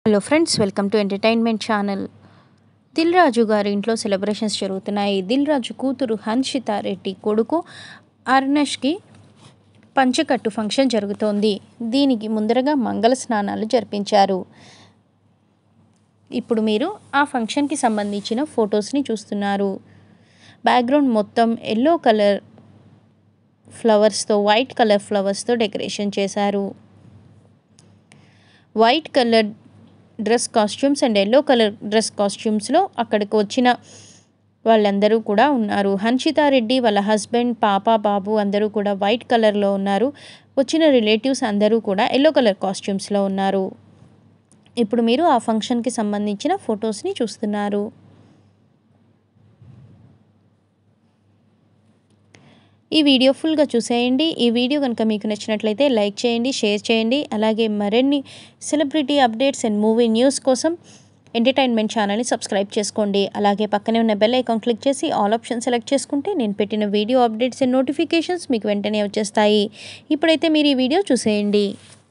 hello friends welcome to entertainment channel Dil Raju గారి ఇంట్లో celebrations జరుగుతున్నాయి దిల్ రాజు కూతురు హన్షిత రెడ్డి కొడుకు అర్నష్కి పంచకట్టు ఫంక్షన్ జరుగుతోంది దీనికి ముందరగా మంగళ స్నానాలు జరిపించారు ఇప్పుడు మీరు ఆ ఫంక్షన్కి సంబంధించిన ఫొటోస్ని చూస్తున్నారు బ్యాక్గ్రౌండ్ మొత్తం ఎల్లో కలర్ ఫ్లవర్స్తో వైట్ కలర్ ఫ్లవర్స్తో డెకరేషన్ చేశారు white colour dress costumes and yellow colour dress కాస్ట్యూమ్స్లో అక్కడికి వచ్చిన వాళ్ళందరూ కూడా ఉన్నారు హన్షితారెడ్డి వాళ్ళ హస్బెండ్ పాప బాబు అందరూ కూడా వైట్ కలర్లో ఉన్నారు వచ్చిన రిలేటివ్స్ అందరూ కూడా ఎల్లో కలర్ కాస్ట్యూమ్స్లో ఉన్నారు ఇప్పుడు మీరు ఆ ఫంక్షన్కి సంబంధించిన ఫొటోస్ని చూస్తున్నారు ఈ వీడియో ఫుల్గా చూసేయండి ఈ వీడియో కనుక మీకు నచ్చినట్లయితే లైక్ చేయండి షేర్ చేయండి అలాగే మరిన్ని celebrity updates and movie news కోసం ఎంటర్టైన్మెంట్ ఛానల్ని సబ్స్క్రైబ్ చేసుకోండి అలాగే పక్కనే ఉన్న బెల్ ఐకాన్ క్లిక్ చేసి ఆల్ ఆప్షన్ సెలెక్ట్ చేసుకుంటే నేను పెట్టిన వీడియో అప్డేట్స్ అండ్ నోటిఫికేషన్స్ మీకు వెంటనే వచ్చేస్తాయి ఇప్పుడైతే మీరు ఈ వీడియో చూసేయండి